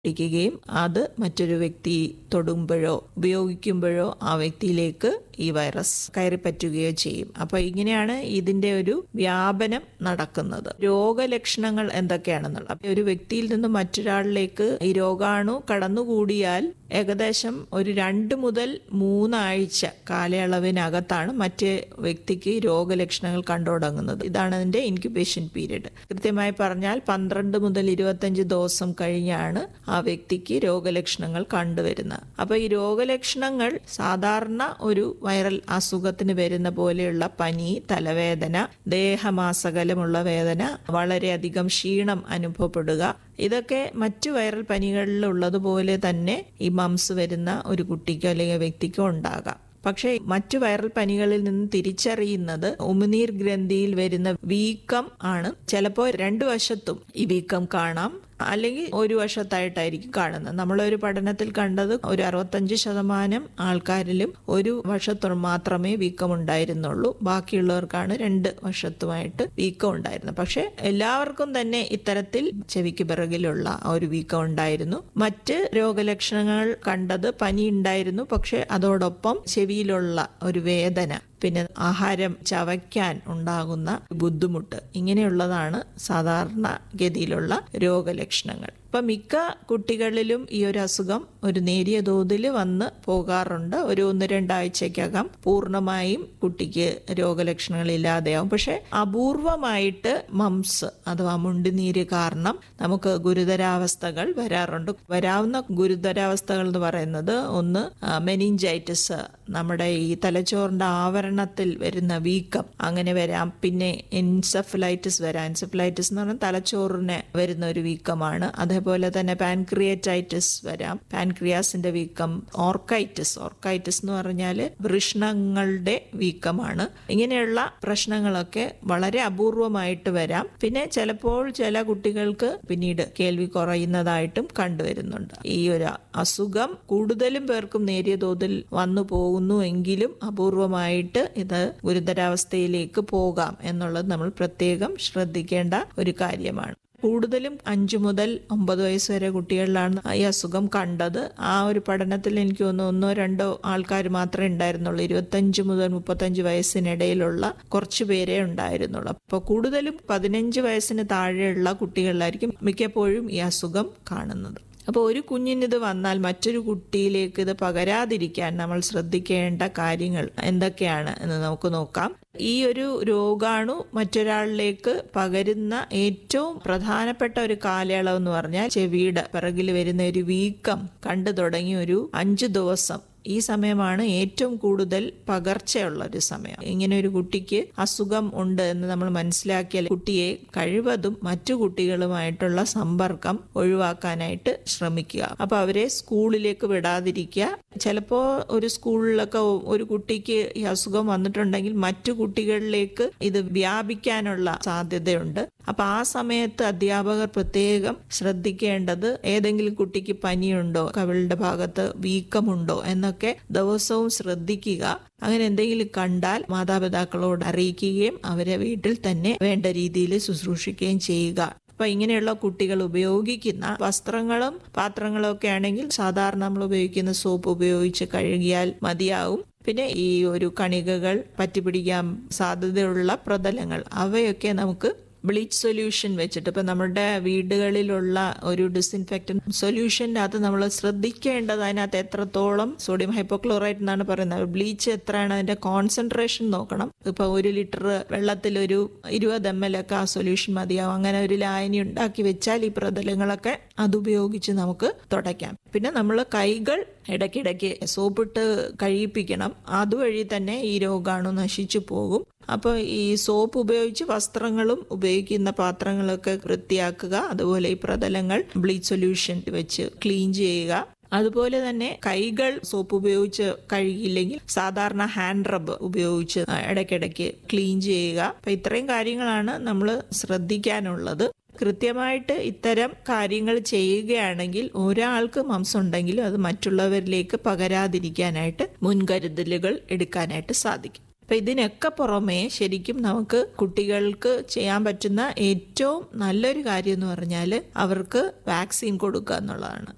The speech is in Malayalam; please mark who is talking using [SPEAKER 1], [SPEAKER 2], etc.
[SPEAKER 1] പിടിക്കുകയും അത് മറ്റൊരു വ്യക്തി തൊടുമ്പോഴോ ഉപയോഗിക്കുമ്പോഴോ ആ വ്യക്തിയിലേക്ക് ഈ വൈറസ് കയറിപ്പറ്റുകയോ ചെയ്യും അപ്പൊ ഇങ്ങനെയാണ് ഇതിന്റെ ഒരു വ്യാപനം നടക്കുന്നത് രോഗലക്ഷണങ്ങൾ എന്തൊക്കെയാണെന്നുള്ളത് അപ്പൊ ഒരു വ്യക്തിയിൽ നിന്ന് മറ്റൊരാളിലേക്ക് ഈ രോഗാണു കടന്നുകൂടിയാൽ ഏകദേശം ഒരു രണ്ട് മുതൽ മൂന്നാഴ്ച കാലയളവിനകത്താണ് മറ്റേ വ്യക്തിക്ക് രോഗലക്ഷണങ്ങൾ കണ്ടു തുടങ്ങുന്നത് ഇതാണ് അതിന്റെ ഇൻക്യുബേഷൻ പീരീഡ് കൃത്യമായി പറഞ്ഞാൽ പന്ത്രണ്ട് മുതൽ ഇരുപത്തഞ്ച് ദിവസം കഴിഞ്ഞാണ് ആ വ്യക്തിക്ക് രോഗലക്ഷണങ്ങൾ കണ്ടുവരുന്നത് അപ്പൊ ഈ രോഗലക്ഷണങ്ങൾ സാധാരണ ഒരു വൈറൽ അസുഖത്തിന് വരുന്ന പോലെയുള്ള പനി തലവേദന ദേഹമാസകലമുള്ള വേദന വളരെയധികം ക്ഷീണം അനുഭവപ്പെടുക ഇതൊക്കെ മറ്റു വൈറൽ പനികളിൽ ഉള്ളതുപോലെ തന്നെ ഈ മംസ് വരുന്ന ഒരു കുട്ടിക്കോ അല്ലെങ്കിൽ വ്യക്തിക്കോ ഉണ്ടാകാം പക്ഷേ മറ്റു വൈറൽ പനികളിൽ നിന്ന് തിരിച്ചറിയുന്നത് ഉമിനീർ ഗ്രന്ഥിയിൽ വരുന്ന വീക്കം ആണ് ചിലപ്പോൾ രണ്ടു വശത്തും ഈ വീക്കം കാണാം അല്ലെങ്കിൽ ഒരു വശത്തായിട്ടായിരിക്കും കാണുന്നത് നമ്മളൊരു പഠനത്തിൽ കണ്ടത് ഒരു അറുപത്തഞ്ച് ശതമാനം ആൾക്കാരിലും ഒരു വശത്തു മാത്രമേ വീക്കം ഉണ്ടായിരുന്നുള്ളൂ ബാക്കിയുള്ളവർക്കാണ് രണ്ട് വശത്തുമായിട്ട് വീക്കം ഉണ്ടായിരുന്നത് പക്ഷെ എല്ലാവർക്കും തന്നെ ഇത്തരത്തിൽ ചെവിക്ക് പിറകിലുള്ള ആ ഒരു വീക്കം ഉണ്ടായിരുന്നു മറ്റ് രോഗലക്ഷണങ്ങൾ കണ്ടത് പനി ഉണ്ടായിരുന്നു പക്ഷെ അതോടൊപ്പം ചെവിയിലുള്ള ഒരു വേദന പിന്നെ ആഹാരം ചവയ്ക്കാൻ ഉണ്ടാകുന്ന ബുദ്ധിമുട്ട് ഇങ്ങനെയുള്ളതാണ് സാധാരണ ഗതിയിലുള്ള രോഗലക്ഷണങ്ങൾ ഇപ്പൊ മിക്ക കുട്ടികളിലും ഈ ഒരു അസുഖം ഒരു നേരിയ തോതിൽ വന്ന് പോകാറുണ്ട് ഒരു ഒന്ന് രണ്ടാഴ്ചക്കകം പൂർണ്ണമായും കുട്ടിക്ക് രോഗലക്ഷണങ്ങൾ ഇല്ലാതെയാവും പക്ഷെ അപൂർവമായിട്ട് മംസ് അഥവാ മുണ്ടിനീര് കാരണം നമുക്ക് ഗുരുതരാവസ്ഥകൾ വരാറുണ്ട് വരാവുന്ന ഗുരുതരാവസ്ഥകൾ എന്ന് പറയുന്നത് ഒന്ന് മെനിഞ്ചൈറ്റിസ് നമ്മുടെ ഈ തലച്ചോറിന്റെ ആവരണത്തിൽ വരുന്ന വീക്കം അങ്ങനെ വരാം പിന്നെ എൻസെഫലൈറ്റിസ് വരാം എൻസെഫലൈറ്റിസ് എന്ന് പറഞ്ഞാൽ തലച്ചോറിന് വരുന്ന ഒരു വീക്കമാണ് അതേപോലെ തന്നെ പാൻക്രിയറ്റൈറ്റിസ് വരാം പാൻക്രിയാസിന്റെ വീക്കം ഓർക്കൈറ്റിസ് ഓർക്കൈറ്റിസ് എന്ന് പറഞ്ഞാൽ വൃഷ്ണങ്ങളുടെ വീക്കമാണ് ഇങ്ങനെയുള്ള പ്രശ്നങ്ങളൊക്കെ വളരെ അപൂർവമായിട്ട് വരാം പിന്നെ ചിലപ്പോൾ ചില കുട്ടികൾക്ക് പിന്നീട് കേൾവി കുറയുന്നതായിട്ടും കണ്ടുവരുന്നുണ്ട് ഈ ഒരു അസുഖം കൂടുതലും പേർക്കും നേരിയ തോതിൽ വന്നു പോകുന്നു എങ്കിലും അപൂർവമായിട്ട് ഇത് ഗുരുതരാവസ്ഥയിലേക്ക് പോകാം എന്നുള്ളത് നമ്മൾ പ്രത്യേകം ശ്രദ്ധിക്കേണ്ട ഒരു കാര്യമാണ് കൂടുതലും അഞ്ചു മുതൽ ഒമ്പത് വയസ്സ് വരെ കുട്ടികളിലാണ് ഈ അസുഖം കണ്ടത് ആ ഒരു പഠനത്തിൽ എനിക്ക് തോന്നുന്നു ഒന്നോ രണ്ടോ ആൾക്കാർ മാത്രമേ ഉണ്ടായിരുന്നുള്ളൂ ഇരുപത്തഞ്ച് മുതൽ മുപ്പത്തഞ്ച് വയസ്സിനിടയിലുള്ള കുറച്ചു പേരേ ഉണ്ടായിരുന്നുള്ളൂ അപ്പോൾ കൂടുതലും പതിനഞ്ച് വയസ്സിന് താഴെയുള്ള കുട്ടികളിലായിരിക്കും മിക്കപ്പോഴും ഈ അസുഖം കാണുന്നത് അപ്പോൾ ഒരു കുഞ്ഞിന് ഇത് വന്നാൽ മറ്റൊരു കുട്ടിയിലേക്ക് ഇത് പകരാതിരിക്കാൻ നമ്മൾ ശ്രദ്ധിക്കേണ്ട കാര്യങ്ങൾ എന്തൊക്കെയാണ് എന്ന് നമുക്ക് നോക്കാം ഈ ഒരു രോഗാണു മറ്റൊരാളിലേക്ക് പകരുന്ന ഏറ്റവും പ്രധാനപ്പെട്ട ഒരു കാലയളവ് എന്ന് പറഞ്ഞാൽ ചെവിയുടെ പിറകിൽ വരുന്ന ഒരു വീക്കം കണ്ടു തുടങ്ങി ഒരു അഞ്ചു ദിവസം ഈ സമയമാണ് ഏറ്റവും കൂടുതൽ പകർച്ചയുള്ള ഒരു സമയം ഇങ്ങനെ ഒരു കുട്ടിക്ക് അസുഖം ഉണ്ട് എന്ന് നമ്മൾ മനസ്സിലാക്കിയാൽ കുട്ടിയെ കഴിവതും മറ്റു കുട്ടികളുമായിട്ടുള്ള സമ്പർക്കം ഒഴിവാക്കാനായിട്ട് ശ്രമിക്കുക അപ്പൊ അവരെ സ്കൂളിലേക്ക് വിടാതിരിക്കുക ചിലപ്പോ ഒരു സ്കൂളിലൊക്കെ ഒരു കുട്ടിക്ക് ഈ അസുഖം വന്നിട്ടുണ്ടെങ്കിൽ മറ്റു കുട്ടികളിലേക്ക് ഇത് വ്യാപിക്കാനുള്ള സാധ്യതയുണ്ട് അപ്പൊ ആ സമയത്ത് അധ്യാപകർ പ്രത്യേകം ശ്രദ്ധിക്കേണ്ടത് ഏതെങ്കിലും കുട്ടിക്ക് പനിയുണ്ടോ കവിളുടെ ഭാഗത്ത് വീക്കമുണ്ടോ എന്നൊക്കെ ദിവസവും ശ്രദ്ധിക്കുക അങ്ങനെ എന്തെങ്കിലും കണ്ടാൽ മാതാപിതാക്കളോട് അറിയിക്കുകയും അവരെ വീട്ടിൽ തന്നെ വേണ്ട രീതിയിൽ ശുശ്രൂഷിക്കുകയും ചെയ്യുക അപ്പൊ ഇങ്ങനെയുള്ള കുട്ടികൾ ഉപയോഗിക്കുന്ന വസ്ത്രങ്ങളും പാത്രങ്ങളും ഒക്കെ ആണെങ്കിൽ സാധാരണ നമ്മൾ ഉപയോഗിക്കുന്ന സോപ്പ് ഉപയോഗിച്ച് കഴുകിയാൽ മതിയാവും പിന്നെ ഈ ഒരു കണികകൾ പറ്റിപ്പിടിക്കാൻ സാധ്യതയുള്ള പ്രതലങ്ങൾ അവയൊക്കെ നമുക്ക് ബ്ലീച്ച് സൊല്യൂഷൻ വെച്ചിട്ട് ഇപ്പം നമ്മുടെ വീടുകളിലുള്ള ഒരു ഡിസിൻഫെക്റ്റൻ സൊല്യൂഷൻ്റെ അകത്ത് നമ്മൾ ശ്രദ്ധിക്കേണ്ടത് അതിനകത്ത് എത്രത്തോളം സോഡിയം ഹൈപ്പോക്ലോറൈറ്റ് എന്നാണ് പറയുന്നത് ബ്ലീച്ച് എത്രയാണ് അതിന്റെ കോൺസെൻട്രേഷൻ നോക്കണം ഇപ്പൊ ഒരു ലിറ്റർ വെള്ളത്തിൽ ഒരു ഇരുപത് എം എൽ ഒക്കെ ആ സൊല്യൂഷൻ മതിയാവും അങ്ങനെ ഒരു ലായനി ഉണ്ടാക്കി വെച്ചാൽ ഈ പ്രതലങ്ങളൊക്കെ അതുപയോഗിച്ച് നമുക്ക് തുടയ്ക്കാം പിന്നെ നമ്മൾ കൈകൾ ഇടയ്ക്കിടയ്ക്ക് സോപ്പിട്ട് കഴിയിപ്പിക്കണം അതുവഴി തന്നെ ഈ രോഗാണു നശിച്ചു പോകും അപ്പോൾ ഈ സോപ്പ് ഉപയോഗിച്ച് വസ്ത്രങ്ങളും ഉപയോഗിക്കുന്ന പാത്രങ്ങളൊക്കെ വൃത്തിയാക്കുക അതുപോലെ ഈ പ്രതലങ്ങൾ ബ്ലീച്ച് സൊല്യൂഷൻ വെച്ച് ക്ലീൻ ചെയ്യുക അതുപോലെ തന്നെ കൈകൾ സോപ്പ് ഉപയോഗിച്ച് കഴുകിയില്ലെങ്കിൽ സാധാരണ ഹാൻഡ് റബ്ബ് ഉപയോഗിച്ച് ഇടയ്ക്കിടയ്ക്ക് ക്ലീൻ ചെയ്യുക അപ്പൊ ഇത്രയും കാര്യങ്ങളാണ് നമ്മൾ ശ്രദ്ധിക്കാനുള്ളത് കൃത്യമായിട്ട് ഇത്തരം കാര്യങ്ങൾ ചെയ്യുകയാണെങ്കിൽ ഒരാൾക്ക് മംസം ഉണ്ടെങ്കിലും അത് മറ്റുള്ളവരിലേക്ക് പകരാതിരിക്കാനായിട്ട് മുൻകരുതലുകൾ എടുക്കാനായിട്ട് സാധിക്കും അപ്പൊ ഇതിനൊക്കെ പുറമെ ശരിക്കും നമുക്ക് കുട്ടികൾക്ക് ചെയ്യാൻ പറ്റുന്ന ഏറ്റവും നല്ലൊരു കാര്യം എന്ന് പറഞ്ഞാൽ അവർക്ക് വാക്സിൻ കൊടുക്കുക എന്നുള്ളതാണ്